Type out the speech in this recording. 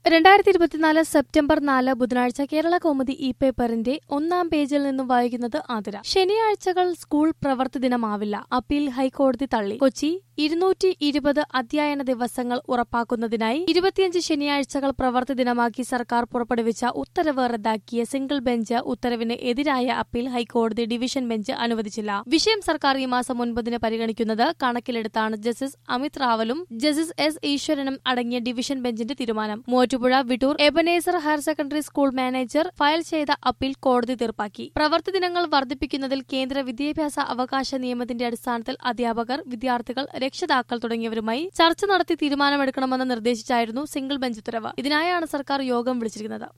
രണ്ടായിരത്തി ഇരുപത്തിനാല് സെപ്റ്റംബർ നാല് ബുധനാഴ്ച കേരള കൗമുദി ഇ പേപ്പറിന്റെ ഒന്നാം പേജിൽ നിന്നും വായിക്കുന്നത് ആതിര ശനിയാഴ്ചകൾ സ്കൂൾ പ്രവൃത്തി ദിനമാവില്ല അപ്പീൽ ഹൈക്കോടതി തള്ളി കൊച്ചി ഇരുന്നൂറ്റി ഇരുപത് അധ്യയന ദിവസങ്ങൾ ഉറപ്പാക്കുന്നതിനായി ഇരുപത്തിയഞ്ച് ശനിയാഴ്ചകൾ പ്രവൃത്തി ദിനമാക്കി സർക്കാർ പുറപ്പെടുവിച്ച ഉത്തരവ് റദ്ദാക്കിയ സിംഗിൾ ബെഞ്ച് ഉത്തരവിന് എതിരായ അപ്പീൽ ഹൈക്കോടതി ഡിവിഷൻ ബെഞ്ച് അനുവദിച്ചില്ല വിഷയം സർക്കാർ ഈ മാസം ഒൻപതിന് പരിഗണിക്കുന്നത് കണക്കിലെടുത്താണ് ജസ്റ്റിസ് അമിത് റാവലും ജസ്റ്റിസ് എസ് ഈശ്വരനും അടങ്ങിയ ഡിവിഷൻ ബെഞ്ചിന്റെ തീരുമാനം Muvattupuzha Vittoor Ebenezer higher secondary school manager file ചെയ്ത അപ്പീൽ കോടതി തീർപ്പാക്കി പ്രവൃത്തി ദിനങ്ങൾ വർദ്ധിപ്പിക്കുന്നതിൽ കേന്ദ്ര വിദ്യാഭ്യാസ അവകാശ നിയമത്തിന്റെ അടിസ്ഥാനത്തിൽ അധ്യാപകർ വിദ്യാർത്ഥികൾ രക്ഷിതാക്കൾ തുടങ്ങിയവരുമായി ചർച്ച നടത്തി തീരുമാനമെടുക്കണമെന്ന് നിർദ്ദേശിച്ചായിരുന്നു സിംഗിൾ ബെഞ്ച് ഉത്തരവ് ഇതിനായാണ് സർക്കാർ യോഗം വിളിച്ചിരിക്കുന്നത്